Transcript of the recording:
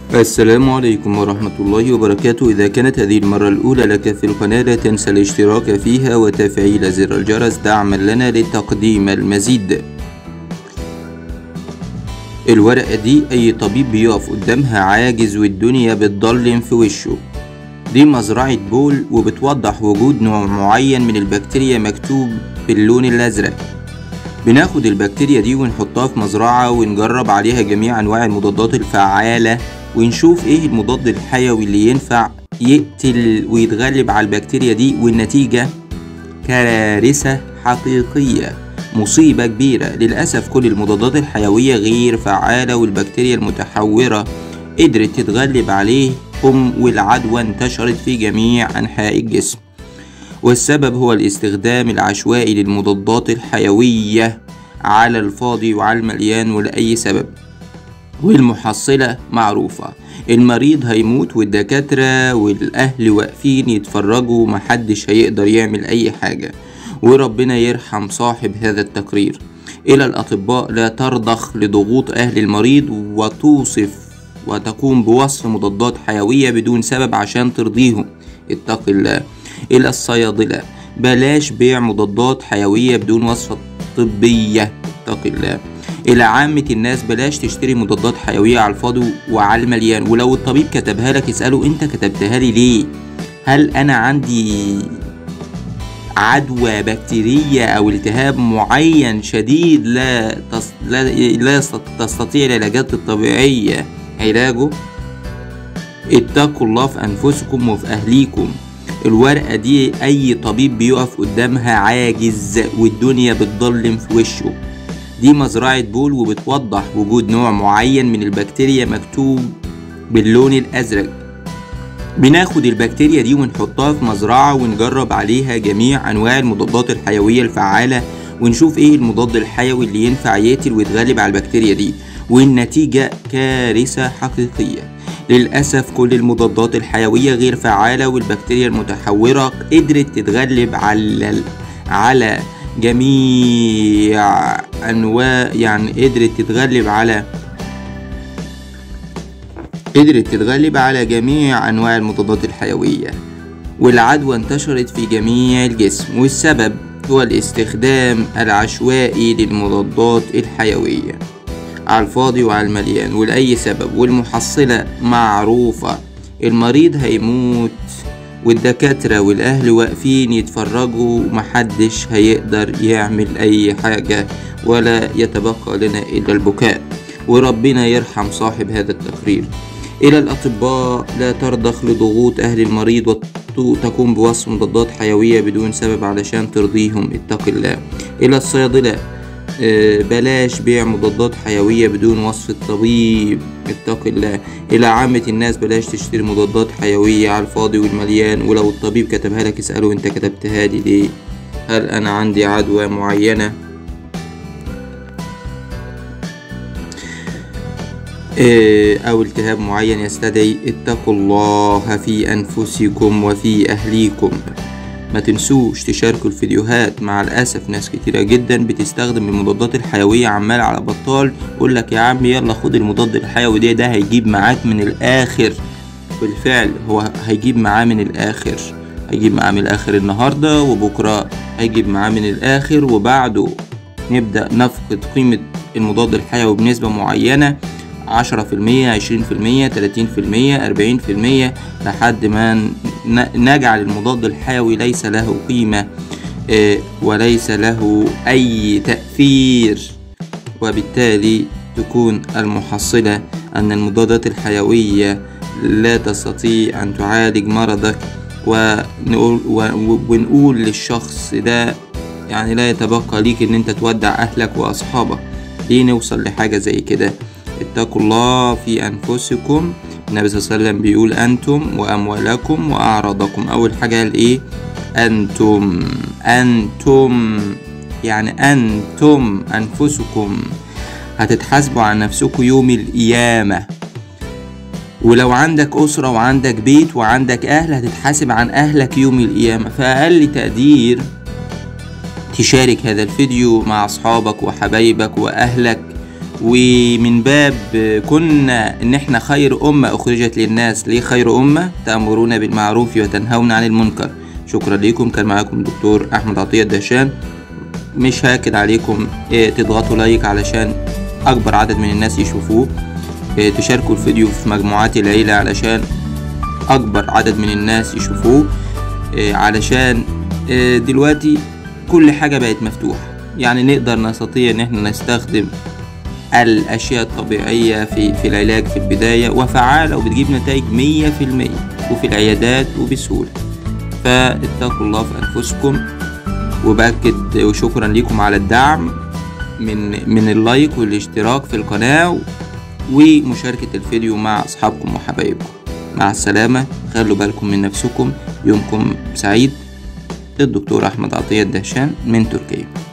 السلام عليكم ورحمة الله وبركاته إذا كانت هذه المرة الأولى لك في القناة لا تنسى الاشتراك فيها وتفعيل زر الجرس دعما لنا لتقديم المزيد الورقة دي أي طبيب بيقف قدامها عاجز والدنيا بتضلم في وشه دي مزرعة بول وبتوضح وجود نوع معين من البكتيريا مكتوب باللون الأزرق بناخد البكتيريا دي ونحطها في مزرعة ونجرب عليها جميع أنواع المضادات الفعالة ونشوف ايه المضاد الحيوي اللي ينفع يقتل ويتغلب على البكتيريا دي والنتيجة كارثة حقيقية مصيبة كبيرة للأسف كل المضادات الحيوية غير فعالة والبكتيريا المتحورة قدرت تتغلب عليهم والعدوى انتشرت في جميع أنحاء الجسم والسبب هو الاستخدام العشوائي للمضادات الحيوية على الفاضي وعلى المليان ولأي سبب والمحصلة معروفة المريض هيموت والدكاترة والأهل واقفين يتفرجوا محدش هيقدر يعمل أي حاجة وربنا يرحم صاحب هذا التقرير إلى الأطباء لا ترضخ لضغوط أهل المريض وتوصف وتقوم بوصف مضادات حيوية بدون سبب عشان ترضيهم اتق الله إلى الصيادلة بلاش بيع مضادات حيوية بدون وصفة طبية اتق الله إلى عامة الناس بلاش تشتري مضادات حيوية على الفاضي وعلى المليان ولو الطبيب كتبها لك اسأله أنت كتبتها لي ليه هل أنا عندي عدوى بكتيرية أو التهاب معين شديد لا, تص... لا... لا تستطيع العلاجات الطبيعية علاجه اتقوا الله في أنفسكم وفي أهليكم الورقة دي أي طبيب بيقف قدامها عاجز والدنيا بتضلم في وشه دي مزرعة بول وبتوضح وجود نوع معين من البكتيريا مكتوب باللون الأزرق بناخد البكتيريا دي ونحطها في مزرعة ونجرب عليها جميع أنواع المضادات الحيوية الفعالة ونشوف ايه المضاد الحيوي اللي ينفع يقتل ويتغلب على البكتيريا دي والنتيجة كارثة حقيقية للأسف كل المضادات الحيوية غير فعالة والبكتيريا المتحورة قدرت تتغلب على على جميع انواع يعني قدرت تتغلب على قدرت تتغلب على جميع انواع المضادات الحيويه والعدوى انتشرت في جميع الجسم والسبب هو الاستخدام العشوائي للمضادات الحيويه على الفاضي وعلى المليان ولأي سبب والمحصلة معروفة المريض هيموت والدكاترة والأهل واقفين يتفرجوا ومحدش هيقدر يعمل أي حاجة ولا يتبقى لنا إلا البكاء وربنا يرحم صاحب هذا التقرير إلى الأطباء لا ترضخ لضغوط أهل المريض وتقوم بوصف مضادات حيوية بدون سبب علشان ترضيهم اتق الله إلى الصيادلة بلاش بيع مضادات حيوية بدون وصف الطبيب اتق الله إلى عامة الناس بلاش تشتري مضادات حيوية على الفاضي والمليان ولو الطبيب كتبها لك اسأله انت كتبتها لي ليه هل أنا عندي عدوى معينة أو التهاب معين يستدعي اتقوا الله في أنفسكم وفي أهليكم ما تنسوش تشاركوا الفيديوهات مع الاسف ناس كتيرة جدا بتستخدم المضادات الحيوية عمال على بطال يقول لك يا عم يلا خد المضاد الحيوي ده ده هيجيب معاك من الاخر بالفعل هو هيجيب معاه من الاخر هيجيب معاه من الاخر النهاردة وبكرة هيجيب معاه من الاخر وبعده نبدأ نفقد قيمة المضاد الحيوي بنسبة معينة عشرة في المية عشرين في المية تلاتين في المية أربعين في المية لحد ما نجعل المضاد الحيوي ليس له قيمة وليس له أي تأثير وبالتالي تكون المحصلة أن المضادات الحيوية لا تستطيع أن تعالج مرضك ونقول, ونقول للشخص ده يعني لا يتبقى ليك ان انت تودع اهلك واصحابك ليه نوصل لحاجة زي كده اتقوا الله في أنفسكم النبي صلى الله عليه وسلم بيقول أنتم وأموالكم وأعراضكم أول حاجة قال إيه أنتم أنتم يعني أنتم أنفسكم هتتحاسبوا عن نفسكم يوم القيامة ولو عندك أسرة وعندك بيت وعندك أهل هتتحاسب عن أهلك يوم القيامة فأقل تقدير تشارك هذا الفيديو مع أصحابك وحبايبك وأهلك ومن باب كنا ان احنا خير امة اخرجت للناس ليه خير امة تأمرون بالمعروف وتنهون عن المنكر شكرا لكم كان معاكم دكتور احمد عطية الدهشان مش هاكد عليكم إيه تضغطوا لايك علشان اكبر عدد من الناس يشوفوه إيه تشاركوا الفيديو في مجموعات العيلة علشان اكبر عدد من الناس يشوفوه إيه علشان إيه دلوقتي كل حاجة بقت مفتوحة يعني نقدر نستطيع ان احنا نستخدم الاشياء الطبيعية في, في العلاج في البداية وفعالة وبتجيب نتائج مية في المية وفي العيادات وبسهولة فاتقوا الله في انفسكم وبأكد وشكرا لكم على الدعم من من اللايك والاشتراك في القناة ومشاركة الفيديو مع أصحابكم وحبايبكم مع السلامة خلوا بالكم من نفسكم يومكم سعيد الدكتور أحمد عطية الدهشان من تركيا